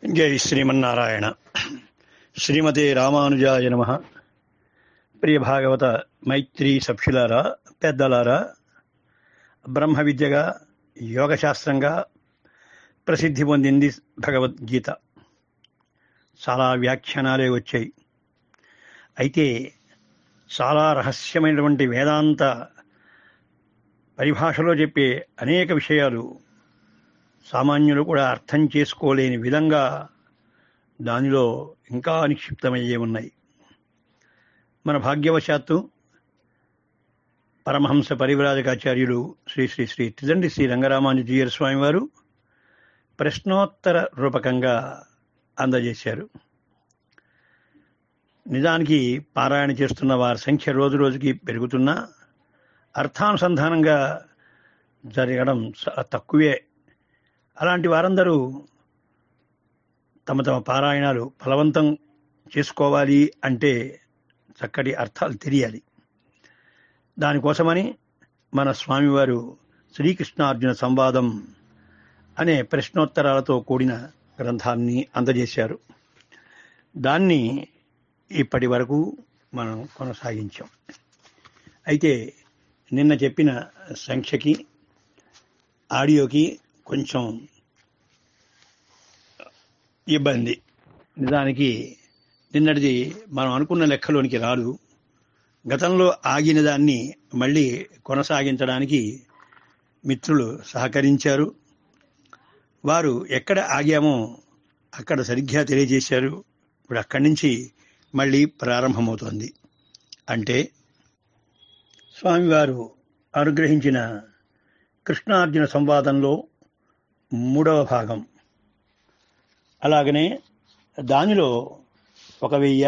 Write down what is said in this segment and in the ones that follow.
జై శ్రీమన్నారాయణ శ్రీమతే రామానుజాయ నమ ప్రియ భాగవత మైత్రి సభ్యులారా పెద్దలారా బ్రహ్మ విద్యగా యోగశాస్త్రంగా ప్రసిద్ధి పొందింది భగవద్గీత చాలా వ్యాఖ్యానాలే వచ్చాయి అయితే చాలా రహస్యమైనటువంటి వేదాంత పరిభాషలో చెప్పే అనేక విషయాలు సామాన్యులు కూడా అర్థం చేసుకోలేని విధంగా దానిలో ఇంకా నిక్షిప్తమయ్యే ఉన్నాయి మన భాగ్యవశాత్తు పరమహంస పరివ్రాజకాచార్యులు శ్రీ శ్రీ శ్రీ తిదండి శ్రీ రంగరామానుజీయర స్వామి వారు ప్రశ్నోత్తర రూపకంగా అందజేశారు నిజానికి పారాయణ చేస్తున్న వారి సంఖ్య రోజు రోజుకి పెరుగుతున్నా అర్థానుసంధానంగా జరగడం చాలా తక్కువే అలాంటి వారందరూ తమ తమ పారాయణాలు ఫలవంతం చేసుకోవాలి అంటే చక్కటి అర్థాలు తెలియాలి దానికోసమని మన స్వామివారు శ్రీకృష్ణార్జున సంవాదం అనే ప్రశ్నోత్తరాలతో కూడిన గ్రంథాన్ని అందజేశారు దాన్ని ఇప్పటి వరకు మనం కొనసాగించాం అయితే నిన్న చెప్పిన సంఖ్యకి ఆడియోకి కొంచెం ఇబ్బంది నిజానికి నిన్నటిది మనం అనుకున్న లెక్కలోనికి రాదు గతంలో ఆగిన దాన్ని మళ్ళీ కొనసాగించడానికి మిత్రులు సహకరించారు వారు ఎక్కడ ఆగామో అక్కడ సరిగ్గా తెలియజేశారు ఇప్పుడు అక్కడి నుంచి మళ్ళీ ప్రారంభమవుతోంది అంటే స్వామివారు అనుగ్రహించిన కృష్ణార్జున సంవాదంలో మూడవ భాగం అలాగనే దానిలో ఒక వెయ్య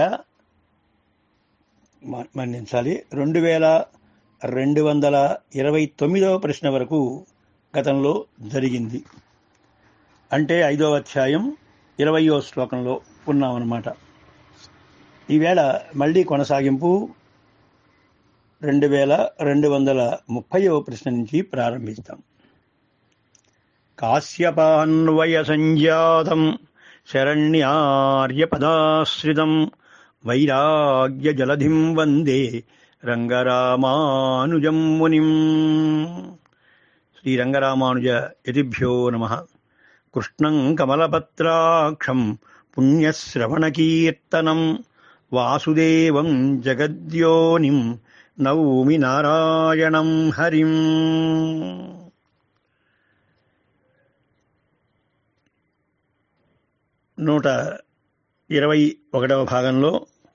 మన్నించాలి రెండు వేల రెండు వందల ఇరవై తొమ్మిదవ ప్రశ్న వరకు గతంలో జరిగింది అంటే ఐదవ అధ్యాయం ఇరవయో శ్లోకంలో ఉన్నామన్నమాట ఈవేళ మళ్ళీ కొనసాగింపు రెండు వేల రెండు వందల ముప్పైవ ప్రశ్న నుంచి ప్రారంభిస్తాం కాశ్యపాన్వయ సంజాతం శరణ్యార్యపదాశ్రితం వైరాగ్య జలధిం వందే రంగరామానుజం మునిం శ్రీరంగరామానుజ యతిభ్యో నమ కృష్ణం కమలపత్రాక్షం పుణ్యశ్రవణకీర్తనం వాసుదేవం జగద్యోనిం నౌమి నారాయణం హరిం నూట ఇరవై ఒకటవ భాగంలో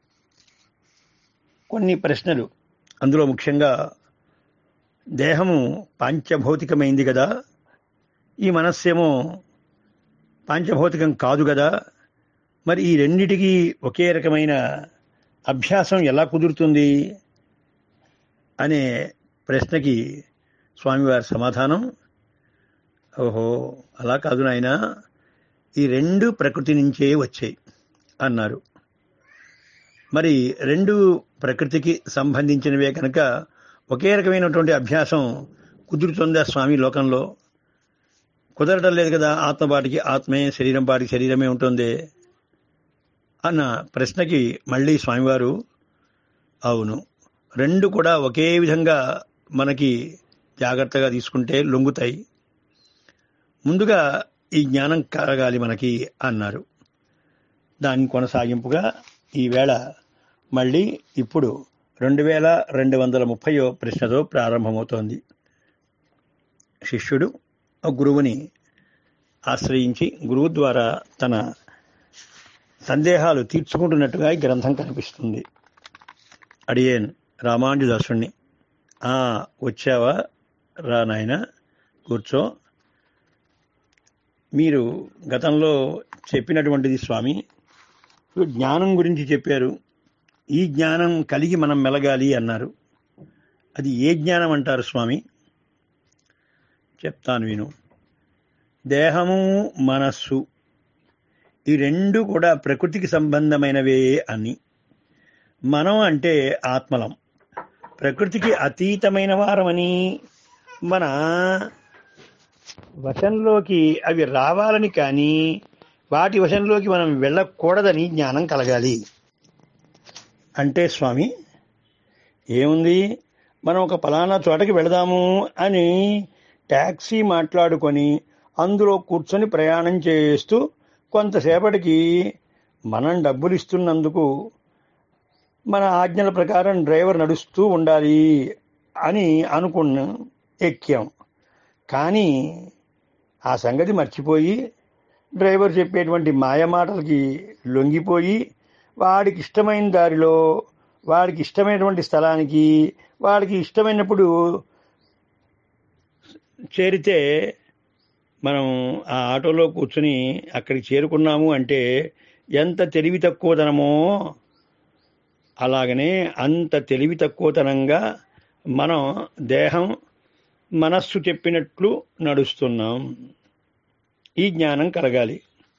కొన్ని ప్రశ్నలు అందులో ముఖ్యంగా దేహము పాంచభౌతికమైంది కదా ఈ మనస్సేమో పాంచభౌతికం కాదు కదా మరి ఈ రెండిటికి ఒకే రకమైన అభ్యాసం ఎలా కుదురుతుంది అనే ప్రశ్నకి స్వామివారి సమాధానం ఓహో అలా కాదు నాయనా ఈ రెండు ప్రకృతి నుంచే వచ్చాయి అన్నారు మరి రెండు ప్రకృతికి సంబంధించినవే కనుక ఒకే రకమైనటువంటి అభ్యాసం కుదురుతుందా స్వామి లోకంలో కుదరటం లేదు కదా ఆత్మపాటికి ఆత్మే శరీరం పాటికి శరీరమే ఉంటుంది అన్న ప్రశ్నకి మళ్ళీ స్వామివారు అవును రెండు కూడా ఒకే విధంగా మనకి జాగ్రత్తగా తీసుకుంటే లొంగుతాయి ముందుగా ఈ జ్ఞానం కలగాలి మనకి అన్నారు దాని కొనసాగింపుగా ఈవేళ మళ్ళీ ఇప్పుడు రెండు వేల రెండు వందల ముప్పయో ప్రశ్నతో ప్రారంభమవుతోంది శిష్యుడు ఆ గురువుని ఆశ్రయించి గురువు ద్వారా తన సందేహాలు తీర్చుకుంటున్నట్టుగా ఈ గ్రంథం కనిపిస్తుంది అడియేన్ రామానుజదాసుణ్ణి ఆ వచ్చావా రా నాయన కూర్చో మీరు గతంలో చెప్పినటువంటిది స్వామి జ్ఞానం గురించి చెప్పారు ఈ జ్ఞానం కలిగి మనం మెలగాలి అన్నారు అది ఏ జ్ఞానం అంటారు స్వామి చెప్తాను విను దేహము మనస్సు ఈ రెండు కూడా ప్రకృతికి సంబంధమైనవే అని మనం అంటే ఆత్మలం ప్రకృతికి అతీతమైన వారమని మన వశంలోకి అవి రావాలని కానీ వాటి వశంలోకి మనం వెళ్ళకూడదని జ్ఞానం కలగాలి అంటే స్వామి ఏముంది మనం ఒక పలానా చోటకి వెళదాము అని ట్యాక్సీ మాట్లాడుకొని అందులో కూర్చొని ప్రయాణం చేస్తూ కొంతసేపటికి మనం డబ్బులు ఇస్తున్నందుకు మన ఆజ్ఞల ప్రకారం డ్రైవర్ నడుస్తూ ఉండాలి అని అనుకున్న ఎక్కాం కానీ ఆ సంగతి మర్చిపోయి డ్రైవర్ చెప్పేటువంటి మాయ మాటలకి లొంగిపోయి వాడికి ఇష్టమైన దారిలో వాడికి ఇష్టమైనటువంటి స్థలానికి వాడికి ఇష్టమైనప్పుడు చేరితే మనం ఆ ఆటోలో కూర్చుని అక్కడికి చేరుకున్నాము అంటే ఎంత తెలివి తక్కువతనమో అలాగనే అంత తెలివి తక్కువతనంగా మనం దేహం మనస్సు చెప్పినట్లు నడుస్తున్నాం ఈ జ్ఞానం కలగాలి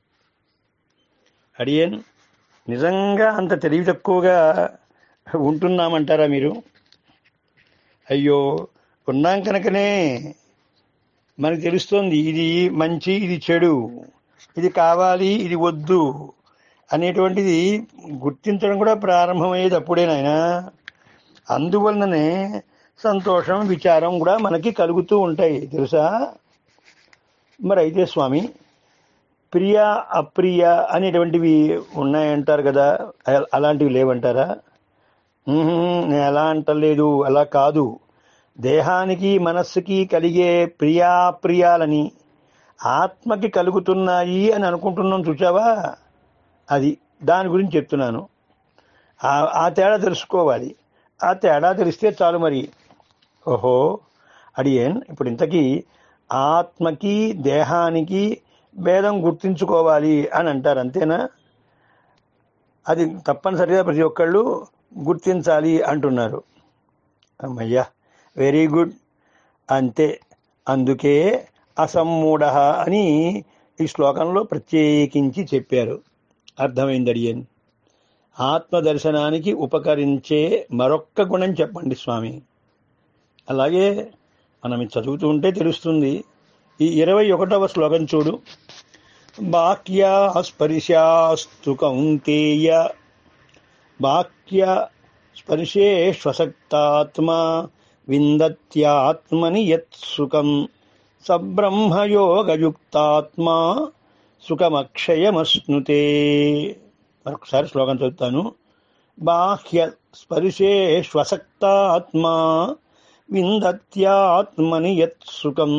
అడియన్ నిజంగా అంత తెలివి తక్కువగా ఉంటున్నామంటారా మీరు అయ్యో ఉన్నాం కనుకనే మనకు తెలుస్తోంది ఇది మంచి ఇది చెడు ఇది కావాలి ఇది వద్దు అనేటువంటిది గుర్తించడం కూడా ప్రారంభమయ్యేది అప్పుడే నాయన అందువలననే సంతోషం విచారం కూడా మనకి కలుగుతూ ఉంటాయి తెలుసా మరి అయితే స్వామి ప్రియ అప్రియ అనేటువంటివి ఉన్నాయంటారు కదా అ- అలాంటివి లేవంటారా ఉహుం, నేను ఎలా అంటలేదు అలా కాదు దేహానికి మనస్సుకి కలిగే ప్రియాప్రియాలని ఆత్మకి కలుగుతున్నాయి అని అనుకుంటున్నాం చూచావా అది దాని గురించి చెప్తున్నాను ఆ- ఆ తేడా తెలుసుకోవాలి ఆ తేడా తెలిస్తే చాలు మరి ఓహో అడియన్ ఇప్పుడు ఇంతకీ ఆత్మకి దేహానికి భేదం గుర్తించుకోవాలి అని అంటారు అంతేనా అది తప్పనిసరిగా ప్రతి ఒక్కళ్ళు గుర్తించాలి అంటున్నారు అమ్మయ్యా వెరీ గుడ్ అంతే అందుకే అసమ్మూఢ అని ఈ శ్లోకంలో ప్రత్యేకించి చెప్పారు అర్థమైంది అడియన్ ఆత్మ దర్శనానికి ఉపకరించే మరొక్క గుణం చెప్పండి స్వామి అలాగే మనం ఇది చదువుతూ ఉంటే తెలుస్తుంది ఈ ఇరవై ఒకటవ శ్లోకం చూడు బాక్య స్పర్శాస్తు కౌంతేయ బాక్య స్పర్శే స్వసక్తాత్మా విందత్యాత్మని యత్సుఖం సబ్రహ్మయోగయుక్తాత్మా సుఖమక్షయమశ్నుతే మరొకసారి శ్లోకం చదువుతాను బాహ్య స్పర్శే స్వసక్తాత్మా విందత్యాత్మని యత్సుఖం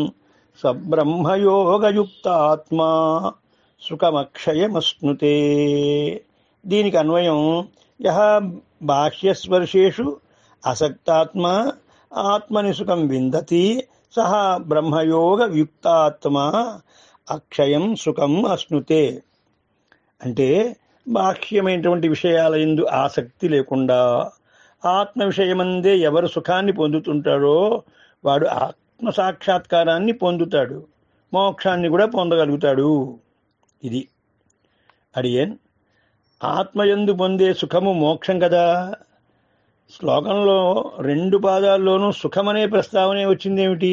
సబ్రహ్మయోగయుక్తాత్మా సుఖమక్షయమశ్నుతే దీనికి అన్వయం యహ బాహ్యస్పర్శేషు అసక్తాత్మ ఆత్మని సుఖం విందతి సహ బ్రహ్మయోగయుక్తాత్మ అక్షయం సుఖం అశ్నుతే అంటే బాహ్యమైనటువంటి విషయాల ఎందు ఆసక్తి లేకుండా ఆత్మ విషయమందే ఎవరు సుఖాన్ని పొందుతుంటాడో వాడు ఆత్మ సాక్షాత్కారాన్ని పొందుతాడు మోక్షాన్ని కూడా పొందగలుగుతాడు ఇది అడియన్ ఆత్మయందు పొందే సుఖము మోక్షం కదా శ్లోకంలో రెండు పాదాల్లోనూ సుఖమనే ప్రస్తావనే వచ్చిందేమిటి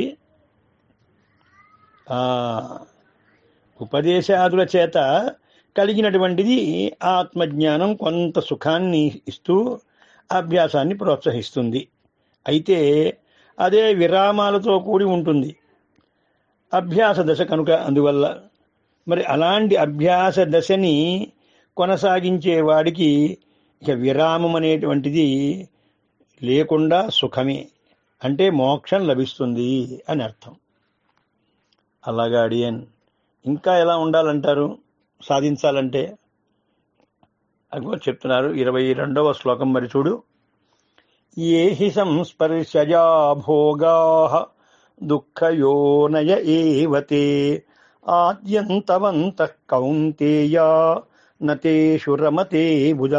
ఆ ఉపదేశాదుల చేత కలిగినటువంటిది ఆత్మజ్ఞానం కొంత సుఖాన్ని ఇస్తూ అభ్యాసాన్ని ప్రోత్సహిస్తుంది అయితే అదే విరామాలతో కూడి ఉంటుంది అభ్యాస దశ కనుక అందువల్ల మరి అలాంటి అభ్యాస దశని కొనసాగించే వాడికి ఇక విరామం అనేటువంటిది లేకుండా సుఖమే అంటే మోక్షం లభిస్తుంది అని అర్థం అలాగా అడియన్ ఇంకా ఎలా ఉండాలంటారు సాధించాలంటే అదిగో చెప్తున్నారు ఇరవై రెండవ శ్లోకం మరి చూడు ఏ హి సంస్పర్శజా భోగా దుఃఖయోనయ ఏవతే ఆద్యంతవంత కౌంతేయ నతేషు రమతే బుధ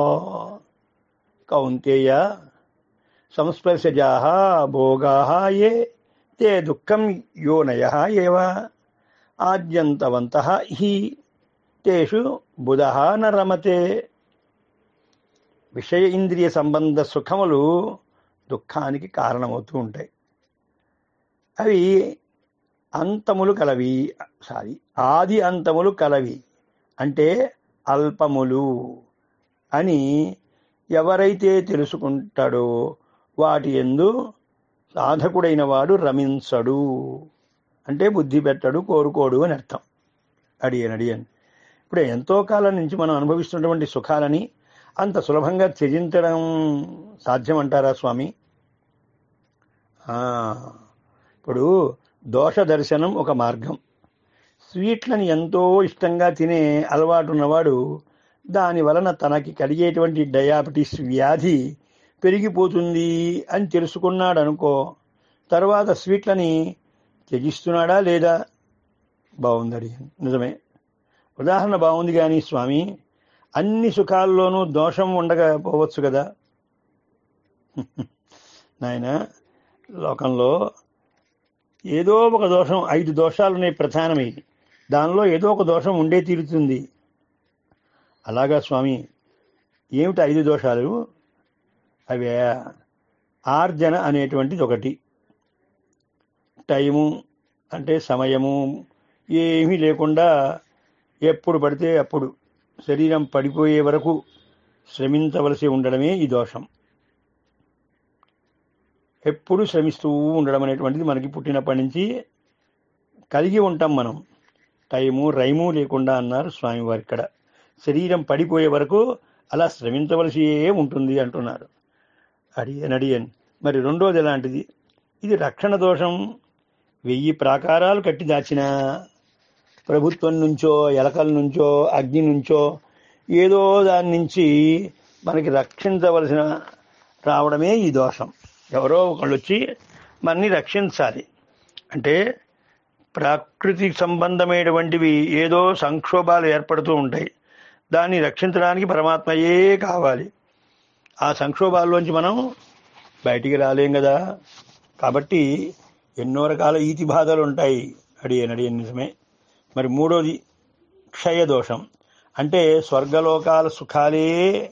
కౌంతేయ సంస్పర్శజా భోగా ఏ తే దుఃఖం యోనయ ఏవ ఆద్యంతవంత హి తేషు బుధ న రమతే విషయ ఇంద్రియ సంబంధ సుఖములు దుఃఖానికి కారణమవుతూ ఉంటాయి అవి అంతములు కలవి సారీ ఆది అంతములు కలవి అంటే అల్పములు అని ఎవరైతే తెలుసుకుంటాడో వాటి ఎందు సాధకుడైన వాడు రమించడు అంటే బుద్ధి పెట్టడు కోరుకోడు అని అర్థం అడియన్ అడియన్ ఇప్పుడు ఎంతో కాలం నుంచి మనం అనుభవిస్తున్నటువంటి సుఖాలని అంత సులభంగా త్యజించడం సాధ్యమంటారా స్వామి ఆ, ఇప్పుడు దోష దర్శనం ఒక మార్గం స్వీట్లని ఎంతో ఇష్టంగా తినే అలవాటు ఉన్నవాడు దాని వలన తనకి కలిగేటువంటి డయాబెటీస్ వ్యాధి పెరిగిపోతుంది అని తెలుసుకున్నాడు అనుకో తర్వాత స్వీట్లని త్యజిస్తున్నాడా లేదా బాగుంది నిజమే ఉదాహరణ బాగుంది కానీ స్వామి అన్ని సుఖాల్లోనూ దోషం ఉండకపోవచ్చు కదా నాయన లోకంలో ఏదో ఒక దోషం ఐదు దోషాలు ఉన్నాయి ప్రధానమై దానిలో ఏదో ఒక దోషం ఉండే తీరుతుంది అలాగా స్వామి ఏమిటి ఐదు దోషాలు అవే ఆర్జన అనేటువంటిది ఒకటి టైము అంటే సమయము ఏమీ లేకుండా ఎప్పుడు పడితే అప్పుడు శరీరం పడిపోయే వరకు శ్రమించవలసి ఉండడమే ఈ దోషం ఎప్పుడు శ్రమిస్తూ ఉండడం అనేటువంటిది మనకి పుట్టినప్పటి నుంచి కలిగి ఉంటాం మనం టైము రైము లేకుండా అన్నారు స్వామివారి ఇక్కడ శరీరం పడిపోయే వరకు అలా శ్రమించవలసి ఉంటుంది అంటున్నారు అడియన్ అడియన్ మరి రెండోది ఎలాంటిది ఇది రక్షణ దోషం వెయ్యి ప్రాకారాలు కట్టి దాచిన ప్రభుత్వం నుంచో ఎలకల నుంచో అగ్ని నుంచో ఏదో దాని నుంచి మనకి రక్షించవలసిన రావడమే ఈ దోషం ఎవరో ఒకళ్ళు వచ్చి మనని రక్షించాలి అంటే ప్రకృతి సంబంధమైనటువంటివి ఏదో సంక్షోభాలు ఏర్పడుతూ ఉంటాయి దాన్ని రక్షించడానికి పరమాత్మయే కావాలి ఆ సంక్షోభాల్లోంచి మనం బయటికి రాలేం కదా కాబట్టి ఎన్నో రకాల ఈతి బాధలు ఉంటాయి అడియన్ అడియన్ నిజమే మరి మూడోది క్షయదోషం అంటే స్వర్గలోకాల సుఖాలే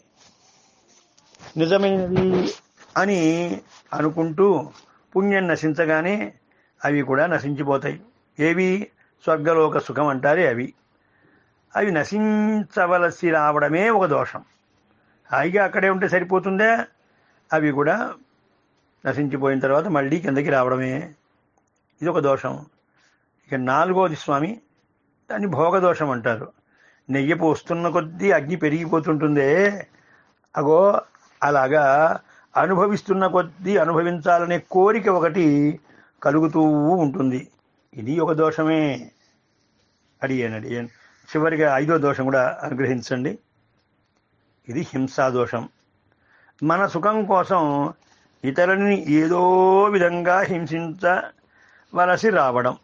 నిజమైనది అని అనుకుంటూ పుణ్యం నశించగానే అవి కూడా నశించిపోతాయి ఏవి స్వర్గలోక సుఖం అంటారే అవి అవి నశించవలసి రావడమే ఒక దోషం హాయిగా అక్కడే ఉంటే సరిపోతుందా అవి కూడా నశించిపోయిన తర్వాత మళ్ళీ కిందకి రావడమే ఇది ఒక దోషం ఇక నాలుగోది స్వామి దాన్ని భోగదోషం అంటారు నెయ్యి పోస్తున్న కొద్దీ అగ్ని పెరిగిపోతుంటుందే అగో అలాగా అనుభవిస్తున్న కొద్దీ అనుభవించాలనే కోరిక ఒకటి కలుగుతూ ఉంటుంది ఇది ఒక దోషమే అడిగాను అడిగాను చివరిగా ఐదో దోషం కూడా అనుగ్రహించండి ఇది హింసా దోషం మన సుఖం కోసం ఇతరులని ఏదో విధంగా హింసించవలసి రావడం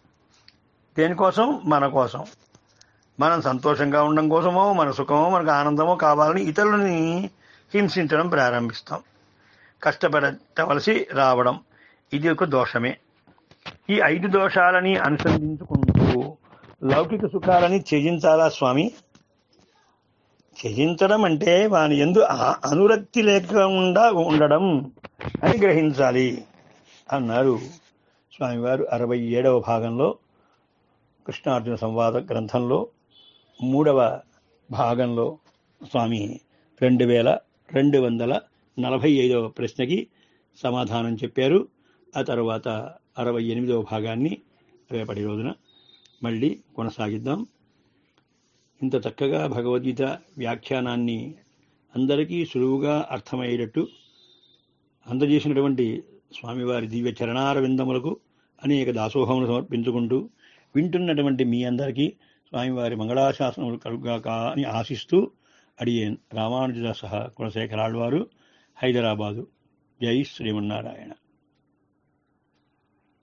దేనికోసం మన కోసం మనం సంతోషంగా ఉండడం కోసమో మన సుఖమో మనకు ఆనందమో కావాలని ఇతరులని హింసించడం ప్రారంభిస్తాం కష్టపడవలసి రావడం ఇది ఒక దోషమే ఈ ఐదు దోషాలని అనుసంధించుకుంటూ లౌకిక సుఖాలని త్యజించాలా స్వామి త్యజించడం అంటే వాని ఎందు ఆ- అనురక్తి లేకుండా ఉండడం అని గ్రహించాలి అన్నారు స్వామివారు అరవై ఏడవ భాగంలో కృష్ణార్జున సంవాద గ్రంథంలో మూడవ భాగంలో స్వామి రెండు వేల రెండు వందల నలభై ఐదవ ప్రశ్నకి సమాధానం చెప్పారు ఆ తర్వాత అరవై ఎనిమిదవ భాగాన్ని రేపటి రోజున మళ్ళీ కొనసాగిద్దాం ఇంత చక్కగా భగవద్గీత వ్యాఖ్యానాన్ని అందరికీ సులువుగా అర్థమయ్యేటట్టు అందజేసినటువంటి స్వామివారి దివ్య చరణార విందములకు అనేక దాసోహములు సమర్పించుకుంటూ వింటున్నటువంటి మీ అందరికీ స్వామివారి మంగళాశాసనములు కలుగాక అని ఆశిస్తూ అడియేన్ రామానుజదాస కులశేఖరాళ్వారు హైదరాబాదు జై శ్రీమన్నారాయణ